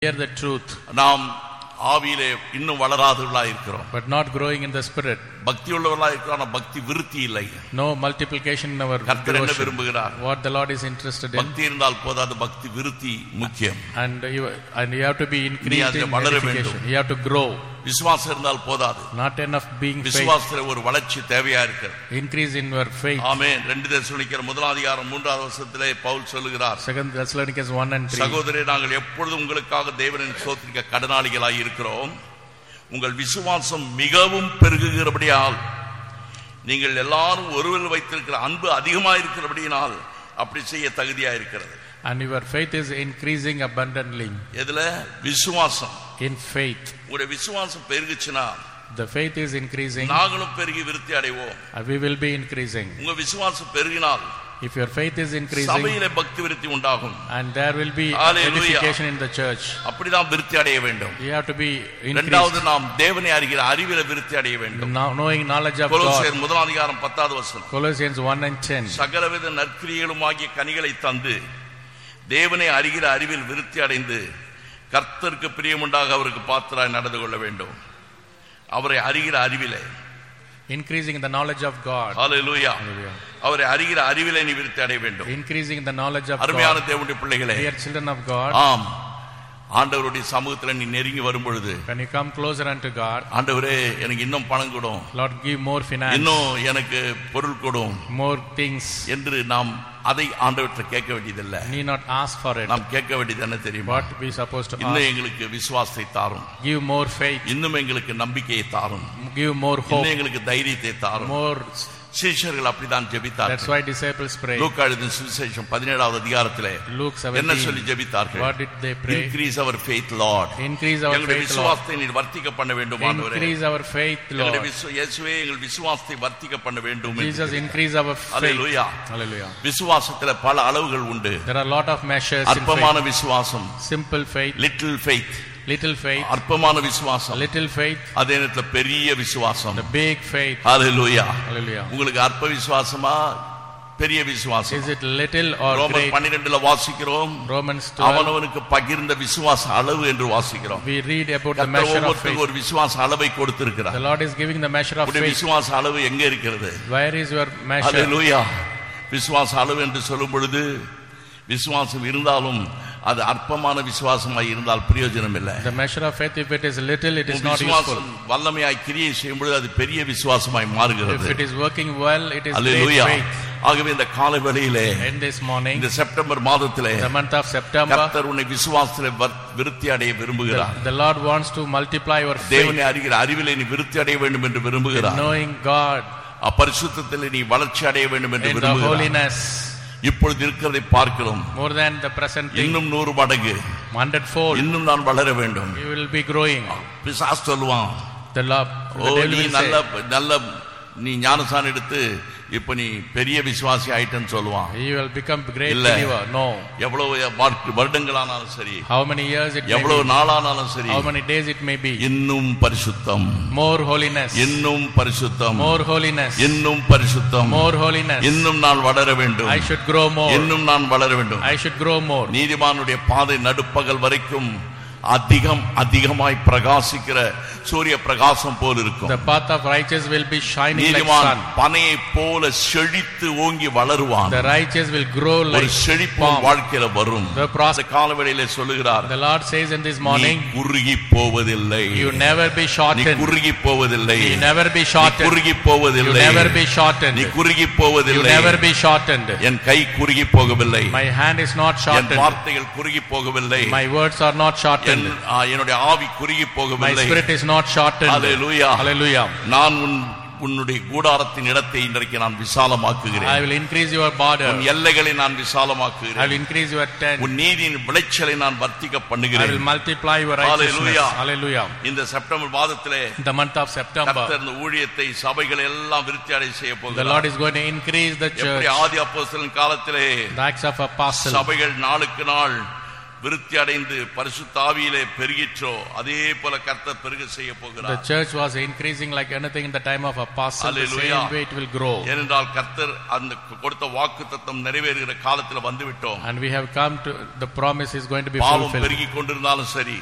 hear the truth, நாம் ஆவியிலே இன்னும் வளராதவர்களா இருக்கிறோம் but not growing in the spirit. பக்தி உள்ளவர்களா இருக்கிறோம் ஆனா பக்தி விருத்தி இல்லை No multiplication in our கர்த்தர் என்ன devotion. விரும்புகிறார் What the Lord is interested in. பக்தி இருந்தால் போதாது பக்தி விருத்தி முக்கியம் And you, and you have to be increased அதில் in வளர edification. வேண்டும். You have to grow. விசுவாசம் இருந்தால் போதாது Not enough being faith. விசுவாசத்துல ஒரு வளர்ச்சி தேவையா இருக்கிறது Increase in your faith. ஆமென் ரெண்டு தேசனிக்கிற முதலாம் அதிகாரம் மூன்றாவது வருஷத்திலே பவுல் சொல்லுகிறார் Second Thessalonians 1 and 3. சகோதரே நாங்கள் எப்பொழுதும் உங்களுக்காக தேவனின் சோத்திரிக்க கடனாளிகளாய் இருக்கிறோம் உங்கள் விசுவாசம் மிகவும் பெருகுகிறபடியால் நீங்கள் எல்லாரும் ஒருவர் வைத்திருக்கிற அன்பு அதிகமாக இருக்கிறபடியினால் அப்படி செய்ய தகுதியா இருக்கிறது And your faith is increasing abundantly. எதுல விசுவாசம் In faith. உங்களுடைய விசுவாசம் பெருகுச்சுன்னா The faith is increasing. நாங்களும் பெருகி விருத்தி அடைவோம் and We will be increasing. உங்க விசுவாசம் பெருகினால் If your faith is increasing, சபையில பக்தி விருத்தி உண்டாகும் and there will be Hallelujah. edification in the church. அப்படிதான் விருத்தி அடைய வேண்டும் You have to be இரண்டாவது increased. நாம் தேவனை அறிகிற அறிவில விருத்தி அடைய வேண்டும் Now, knowing knowledge of God. கொலோசியர் முதலாம் அதிகாரம் பத்தாவது வசனம் Colossians 1 and 10. சகலவித நற்கிரியலுமாகிய கனிகளை தந்து தேவனை அறிகிற அறிவில் விருத்தி அடைந்து கர்த்தருக்கு பிரியமுண்டாக அவருக்கு பாத்திராய் நடந்து கொள்ள வேண்டும் அவரை அறிகிற அறிவிலே Increasing in the knowledge of God. Hallelujah Hallelujah. அவரை அறிகிற அறிவிலே நீ விருத்தி அடைய வேண்டும் Increasing in the knowledge of அருமையான God. தேவனுடைய பிள்ளைகளே Dear children of God, ஆம் ஆண்டவருடைய சமூகத்துல நீ நெருங்கி வரும் பொழுது when you come closer unto God, ஆண்டவரே எனக்கு இன்னும் பணம் கொடும் Lord, give more finance, இன்னும் எனக்கு பொருள் கொடும் more things. என்று நாம் அதை ஆண்டவர்கிட்ட கேட்க வேண்டியதில்லை Need not ask for it. நாம் கேட்க வேண்டியது என்ன தெரியுமா What we supposed to இன்னும் ask? எங்களுக்கு விசுவாசத்தை தாரும் Give more faith, இன்னும் எங்களுக்கு நம்பிக்கையை தாரும் give more hope, இன்னும் எங்களுக்கு தைரியத்தை தாரும் more. சீஷர்கள் அப்படிதான் That's ஜெபித்தார்கள் why disciples pray. லூக்கா எழுதின சுவிசேஷம் பதினேழாவது அதிகாரத்திலே Luke என்ன சொல்லி 17. ஜெபித்தார்கள் What did they pray? Increase our faith Lord Increase our எங்களுடைய faith, Lord. விசுவாசத்தை நீர் வர்த்திக்க பண்ண வேண்டும் ஆண்டவரே Increase our faith, எங்களுடைய Lord. விசு- இயேசுவே எங்கள் விசுவாசத்தை வர்த்திக்க பண்ண வேண்டும் என்று Jesus, increase our faith. Hallelujah. Hallelujah. விசுவாசத்துல பல அளவுகள் உண்டு There are a lot of measures in அற்பமான faith. விசுவாசம் Simple faith, little faith little faith, அற்பமான விசுவாசம் little faith, அதே நேரத்துல பெரிய விசுவாசம் the big faith. Hallelujah Hallelujah. உங்களுக்கு அற்ப விசுவாசமா பெரிய விசுவாசம் Is it little or ரோமர் great? பன்னிரெண்டுல வாசிக்கிறோம் Romans 12, அவனவனுக்கு பகிர்ந்த விசுவாச அளவு என்று வாசிக்கிறோம் we read about the கர்த்தர் measure of ஒவ்வொருத்தருக்கும் faith. ஒரு விசுவாச அளவை கொடுத்திருக்கிறார் The Lord is giving the measure of உங்களுடைய faith. விசுவாச அளவு எங்க இருக்கிறது Where is your measure? ஹalleluya விசுவாச அளவு என்று சொல்லும் பொழுது விசுவாசம் இருந்தாலும் அது அற்பமான விசுவாசமாய் இருந்தால் பிரயோஜனம் இல்லை The measure of faith, if it is little, it is உன் not useful. விசுவாசம் வல்லமையாய் கிரியை செய்யும் பொழுது அது பெரிய விசுவாசமாய் If மாறுகிறது it is working well, it is great hallelujah faith. ஆகவே இந்த காலை வேளையிலே In this morning, இந்த செப்டம்பர் மாதத்திலே the month of September, கர்த்தர் உன்னை விசுவாசத்திலே வர்- விருத்தி அடைய விரும்புகிறார் the, the Lord wants to multiply your faith, தேவனை அறிகிற அறிவிலே நீ விருத்தி அடைய வேண்டும் என்று விரும்புகிறார் knowing God அப்பரிசுத்தத்திலே நீ வளர்ச்சி அடைய வேண்டும் என்று in the விரும்புகிறார் holiness இப்பொழுது இருக்கிறதை பார்க்கிறோம் more than the present thing, இன்னும் நூறு மடங்கு hundredfold. இன்னும் நான் வளர வேண்டும் You will be growing. பிசாஸ் சொல்லுவான் The love, O the devil நீ will நல்ல say, நல்ல நீ ஞானசான் எடுத்து இப்ப நீ பெரிய விசுவாசி ஆயிட்டேன்னு சொல்லுவான் you will become great இல்ல. believer. No. எவ்வளவு வார்த்தை- வருடங்களானாலும் சரி How many years it may எவ்வளவு be, நாளானாலும் சரி how many days it may be, இன்னும் பரிசுத்தம் more holiness, இன்னும் பரிசுத்தம் more holiness, இன்னும் பரிசுத்தம் more holiness. இன்னும் நான் வளர வேண்டும் I should grow more. இன்னும் நான் வளர வேண்டும் I should grow more. நீதிமானுடைய பாதை நடுப்பகல் வரைக்கும் அதிகம் அதிகமாய் பிரகாசிக்கிற சூரிய பிரகாசம் போல் இருக்கும் The path of righteous will be shining like நீதிமான் sun. பனையை போல செழித்து ஓங்கி வளருவான் The righteous will grow ஒரு like செழிப்பு உன் palm. வாழ்க்கையில வரும் The pros- இந்த காலவெளியில சொல்லுகிறார் The Lord says in this நீ morning, குறுகி போவதில்லை you never be நீ shortened. குறுகி போவதில்லை You never be நீ shortened. குறுகி You போவதில்லை never be நீ shortened. குறுகி You போவதில்லை never be shortened. என் கை குறுகி போகவில்லை My hand is not N shortened. வார்த்தைகள் குறுகி போகவில்லை My words are not N shortened. ஆ, என்னுடைய ஆவி குறுகி My போகவில்லை spirit is not shortened. Hallelujah. Hallelujah. நான் உன் உன்னுடைய கூடாரத்தின் இடத்தை இன்றைக்கு நான் I விசாலமாக்குகிறேன் will increase your border. உன் எல்லைகளை நான் I will விசாலமாக்குகிறேன் increase your tent. உன் நீதியின் விளைச்சலை நான் வர்த்திக்க I பண்ணுகிறேன் will multiply your righteousness. Hallelujah. Hallelujah. இந்த செப்டம்பர் மாதத்திலே In the month of September, கர்த்தர் இந்த ஊழியத்தை சபைகள் எல்லாம் விருத்தி அடைய செய்ய the போகிறார் Lord is going to increase the எப்படி church. ஆதி அப்போஸ்தலன் காலத்திலே The acts of apostles. சபைகள் நாளுக்கு நாள் விருத்தி அடைந்து பரிசுத்தாவியிலே பெருகிற்றோ அதே போல கர்த்தர் பெருக செய்ய The போகிறார் church was increasing like anything in the time of apostle. The Hallelujah. same way it will grow. ஏனென்றால் கர்த்தர் அந்த கொடுத்த வாக்கு தத்தம் நிறைவேறுகிற காலத்துல வந்து விட்டோம் And we have come to, the promise is going to be பாவம் fulfilled. பெருகி கொண்டிருந்தாலும் சரி